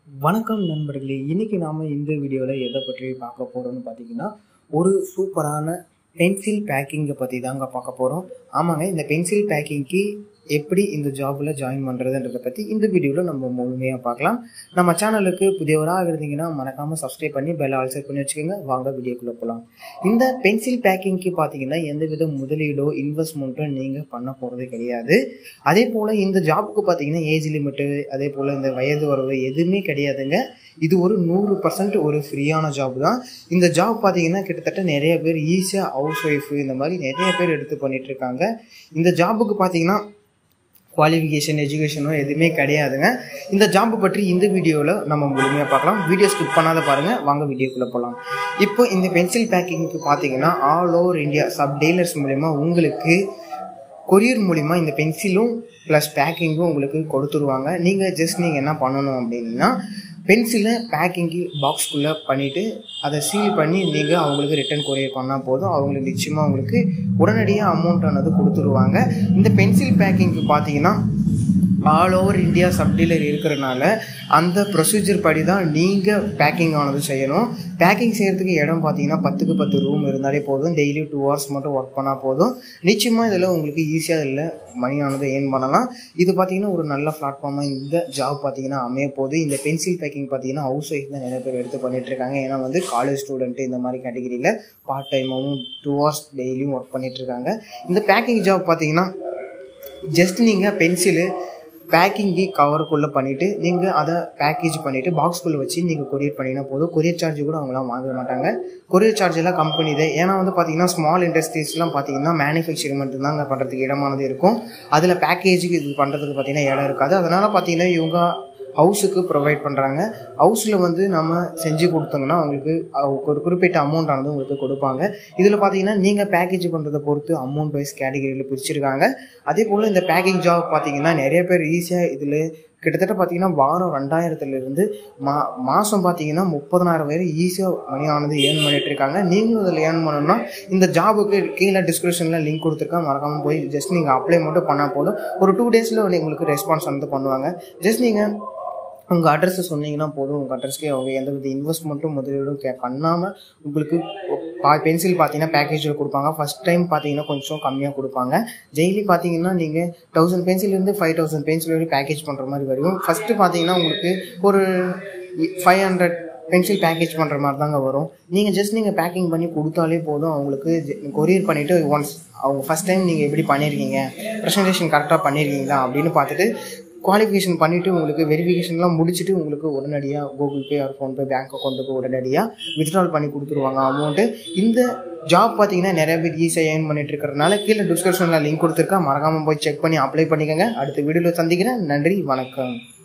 வணக்கம் நண்பர்களே இன்னைக்கு நாம் இந்த வீடியோவில் எதை பற்றி பார்க்க போகிறோம்னு பார்த்தீங்கன்னா ஒரு சூப்பரான பென்சில் பேக்கிங்கை பற்றி தாங்க பார்க்க போகிறோம் ஆமாங்க இந்த பென்சில் பேக்கிங்க்கு எப்படி இந்த ஜாபில் ஜாயின் பண்ணுறதுன்றதை பற்றி இந்த வீடியோவில் நம்ம முழுமையாக பார்க்கலாம் நம்ம சேனலுக்கு புதியவராக இருந்தீங்கன்னா மறக்காமல் சப்ஸ்கிரைப் பண்ணி பெல் ஆல் செட் பண்ணி வச்சுக்கோங்க வாங்க வீடியோக்குள்ளே போகலாம் இந்த பென்சில் பேக்கிங்க்கு பார்த்தீங்கன்னா எந்தவித முதலீடோ இன்வெஸ்ட்மெண்ட்டோ நீங்கள் பண்ண போகிறது கிடையாது அதே போல் இந்த ஜாபுக்கு பார்த்தீங்கன்னா ஏஜ் லிமிட்டு அதே போல் இந்த வயது வரவு எதுவுமே கிடையாதுங்க இது ஒரு நூறு பர்சன்ட் ஒரு ஃப்ரீயான ஜாப் தான் இந்த ஜாப் பார்த்தீங்கன்னா கிட்டத்தட்ட நிறைய பேர் ஈஸியாக ஹவுஸ் ஒய்ஃபு இந்த மாதிரி நிறைய பேர் எடுத்து பண்ணிட்டு இருக்காங்க இந்த ஜாபுக்கு பார்த்தீங்கன்னா குவாலிஃபிகேஷன் எஜுகேஷனோ எதுவுமே கிடையாதுங்க இந்த ஜாப் பற்றி இந்த வீடியோவில் நம்ம முழுமையாக பார்க்கலாம் வீடியோ ஸ்கிப் பண்ணாத பாருங்கள் வாங்க வீடியோக்குள்ளே போகலாம் இப்போ இந்த பென்சில் பேக்கிங்க்கு பார்த்தீங்கன்னா all over India sub dealers மூலிமா உங்களுக்கு கொரியர் மூலிமா இந்த பென்சிலும் ப்ளஸ் பேக்கிங்கும் உங்களுக்கு கொடுத்துருவாங்க நீங்கள் ஜஸ்ட் நீங்கள் என்ன பண்ணணும் அப்படின்னா பென்சிலை பேக்கிங்கு பாக்ஸ்குள்ளே பண்ணிவிட்டு அதை சீல் பண்ணி நீங்கள் அவங்களுக்கு ரிட்டர்ன் கொரியர் பண்ணால் போதும் அவங்களுக்கு நிச்சயமாக உங்களுக்கு உடனடியாக அமௌண்ட் ஆனது கொடுத்துருவாங்க இந்த பென்சில் பேக்கிங்க்கு பார்த்தீங்கன்னா ஆல் ஓவர் இந்தியா சப்டீலர் இருக்கிறனால அந்த ப்ரொசீஜர் படி தான் நீங்கள் பேக்கிங் ஆனது செய்யணும் பேக்கிங் செய்கிறதுக்கு இடம் பார்த்தீங்கன்னா பத்துக்கு பத்து ரூம் இருந்தாலே போதும் டெய்லி டூ ஹவர்ஸ் மட்டும் ஒர்க் பண்ணால் போதும் நிச்சயமாக இதில் உங்களுக்கு ஈஸியாக இதில் மணியானது ஏர்ன் பண்ணலாம் இது பார்த்தீங்கன்னா ஒரு நல்ல பிளாட்ஃபார்மாக இந்த ஜாப் பார்த்தீங்கன்னா அமைய போகுது இந்த பென்சில் பேக்கிங் பார்த்தீங்கன்னா ஹவுஸ் ஒய்ஃப் தான் நிறைய பேர் எடுத்து பண்ணிட்டு இருக்காங்க ஏன்னா வந்து காலேஜ் ஸ்டூடெண்ட்டு இந்த மாதிரி கேட்டகிரியில் பார்ட் டைமாகவும் டூ ஹவர்ஸ் டெய்லியும் ஒர்க் பண்ணிட்டு இருக்காங்க இந்த பேக்கிங் ஜாப் பார்த்தீங்கன்னா ஜஸ்ட் நீங்கள் பென்சிலு பேக்கிங்கி கவருக்குள்ளே பண்ணிவிட்டு நீங்கள் அதை பேக்கேஜ் பண்ணிவிட்டு பாக்ஸ்குள்ளே வச்சு நீங்கள் கொரியர் பண்ணினா போதும் கொரியர் சார்ஜ் கூட அவங்களாம் வாங்க மாட்டாங்க கொரியர் சார்ஜ் எல்லாம் கம்பெனி தான் ஏன்னா வந்து பார்த்தீங்கன்னா ஸ்மால் இண்டஸ்ட்ரீஸ்லாம் பார்த்தீங்கன்னா மேனுஃபேக்சரிங் மட்டும்தான் அங்கே பண்ணுறதுக்கு இடமானது இருக்கும் அதில் பேக்கேஜுக்கு இது பண்ணுறதுக்கு பார்த்தீங்கன்னா இடம் இருக்காது அதனால் பார்த்தீங்கன்னா இவங்க ஹவுஸுக்கு ப்ரொவைட் பண்ணுறாங்க ஹவுஸில் வந்து நம்ம செஞ்சு கொடுத்தோங்கன்னா அவங்களுக்கு ஒரு குறிப்பிட்ட அமௌண்ட் ஆனது உங்களுக்கு கொடுப்பாங்க இதில் பார்த்தீங்கன்னா நீங்கள் பேக்கேஜ் பண்ணுறதை பொறுத்து அமௌண்ட் வைஸ் கேட்டகரியில் பிரிச்சிருக்காங்க அதே போல் இந்த பேக்கிங் ஜாப் பார்த்தீங்கன்னா நிறைய பேர் ஈஸியாக இதில் கிட்டத்தட்ட பார்த்தீங்கன்னா வாரம் ரெண்டாயிரத்துலேருந்து மா மாதம் பார்த்தீங்கன்னா முப்பதனாயிரம் வரை ஈஸியாக மணியானது ஏர்ன் பண்ணிட்டு இருக்காங்க நீங்களும் இதில் ஏர்ன் பண்ணணும்னா இந்த ஜாபுக்கு கீழே டிஸ்கிரிப்ஷனில் லிங்க் கொடுத்துருக்கேன் மறக்காமல் போய் ஜஸ்ட் நீங்கள் அப்ளை மட்டும் பண்ணால் போதும் ஒரு டூ டேஸில் உங்களுக்கு ரெஸ்பான்ஸ் வந்து பண்ணுவாங்க ஜஸ்ட் நீங்கள் உங்கள் அட்ரஸை சொன்னீங்கன்னா போதும் உங்கள் அட்ரஸ்க்கே அவங்க எந்த வித இன்வெஸ்ட்மெண்ட்டும் முதலீடும் கே பண்ணாமல் உங்களுக்கு பா பென்சில் பார்த்தீங்கன்னா பேக்கேஜில் கொடுப்பாங்க ஃபஸ்ட் டைம் பார்த்தீங்கன்னா கொஞ்சம் கம்மியாக கொடுப்பாங்க டெய்லி பார்த்தீங்கன்னா நீங்கள் தௌசண்ட் பென்சிலேருந்து ஃபைவ் தௌசண்ட் பென்சில் வரைக்கும் பேக்கேஜ் பண்ணுற மாதிரி வரும் ஃபஸ்ட்டு பார்த்தீங்கன்னா உங்களுக்கு ஒரு ஃபைவ் ஹண்ட்ரட் பென்சில் பேக்கேஜ் பண்ணுற மாதிரி தாங்க வரும் நீங்கள் ஜஸ்ட் நீங்கள் பேக்கிங் பண்ணி கொடுத்தாலே போதும் அவங்களுக்கு கொரியர் பண்ணிவிட்டு ஒன்ஸ் அவங்க ஃபஸ்ட் டைம் நீங்கள் எப்படி பண்ணியிருக்கீங்க ப்ரெசன்டேஷன் கரெக்டாக பண்ணியிருக்கீங்களா அப்படின்னு பார்த்துட்டு குவாலிஃபிகேஷன் பண்ணிவிட்டு உங்களுக்கு வெரிஃபிகேஷன்லாம் முடிச்சுட்டு உங்களுக்கு உடனடியாக Google Pay or PhonePe bank அக்கௌண்ட்டுக்கு உடனடியாக வித்ட்ரால் பண்ணி கொடுத்துருவாங்க அமௌண்ட்டு இந்த ஜாப் பார்த்தீங்கன்னா நிறைய பேர் ஈஸியாக ஏர்ன் பண்ணிட்டு இருக்கிறனால கீழே டிஸ்கிரிப்ஷனில் லிங்க் கொடுத்துருக்கேன் மறக்காமல் போய் செக் பண்ணி அப்ளை பண்ணிக்கோங்க அடுத்த வீடியோவில் சந்திக்கிறேன் நன்றி வணக்கம்